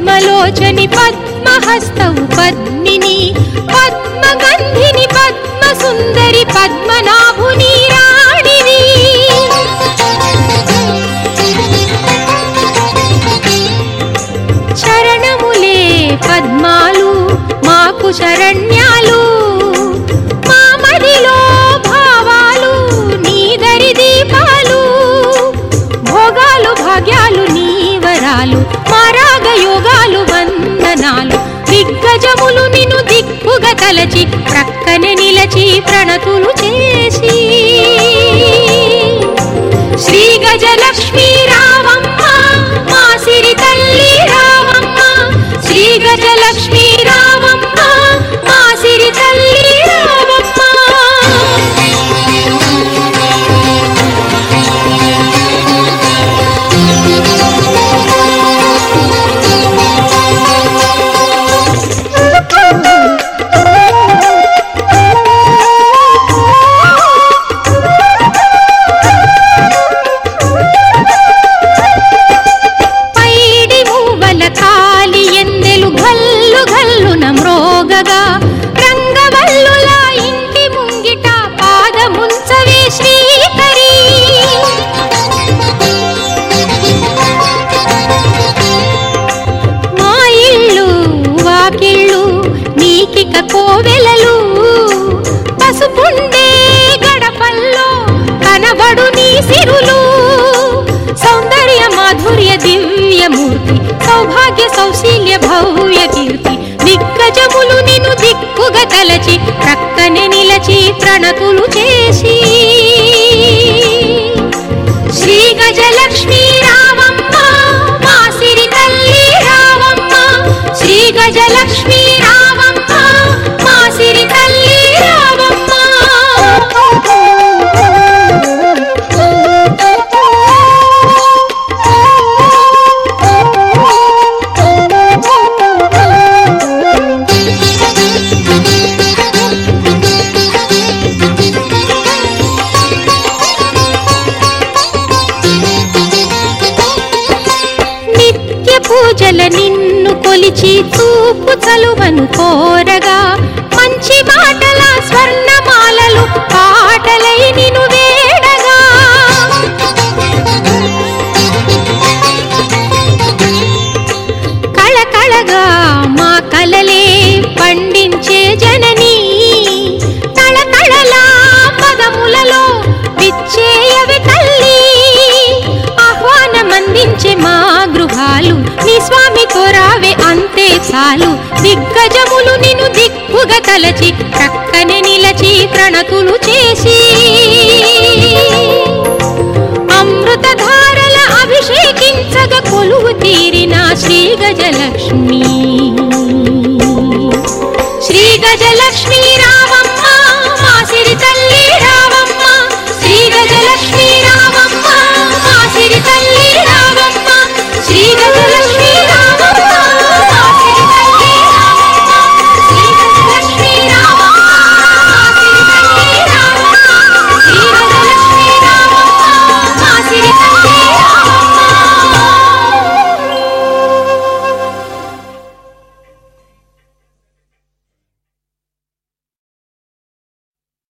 పద్మలోచని పద్మహస్తవు పద్మిని పద్మగంధిని పద్మ సుందరి పద్మనాభుని రాణివి చరణములే పద్మాలు మాకు శరణ్యాలు మా మదిలో భావాలు నీదరి దీపాలు భోగాలు భాగ్యాలు నీవరాలు మారాగ యోగాలు వందనాలు దిగ్గజములు నిన్ను దిక్కుగా తలచి ప్రక్కనే నిలచి ప్రణతులు చేసి శ్రీ గజలక్ష్మీ రావమ్మ మా సిరి తల్లి రావమ్మ శ్రీ గజలక్ష్మీ రావమ్మ మా సిరి తల్లి రావమ్మ పైడి మూవల కాలి ఎందెలు గల్లు గల్లున మ్రోగగా రంగవల్లుల ఇంటి ముంగిట పాదముంచవే శ్రీకరి మా ఇల్లు వాకిళ్ళు నీకిక కోవెలలు పసుపుండే గడపల్లో కనబడు నీ సిరులు సౌందర్య మాధుర్య దివ్యమూర్తి సౌభాగ్య సౌశీల్య భవ్య కీర్తి దిగ్గజములు నిన్ను దిక్కుగా తలచి ప్రక్కనే నిలచి ప్రణతులు చేసి శ్రీ గజలక్ష్మీ రావమ్మ మా సిరి తల్లి రావమ్మ శ్రీ గజలక్ష్మీ రావమ్మ మా సిరి తల్లి నిత్య పూజల నిన్ను కొలిచి చూపు చలువను కోరగా మంచి మాటల స్వర్ణమాలలు పాటలై నిను వేడగా కళకళగా మా కలలే పండించే జననీ తళతళలా పదములలో విచ్చేయవి తల్లి ఆహ్వానమందించే మా గృహాలు నీ స్వామితో రావే అంతే చాలు దిగ్గజములు నిన్ను దిక్కుగా తలచి ప్రక్కనే నిలచి ప్రణతులు చేసి అమృతధారల అభిషేకించగ కొలువు తీరిన శ్రీ గజలక్ష్మి శ్రీ గజలక్ష్మి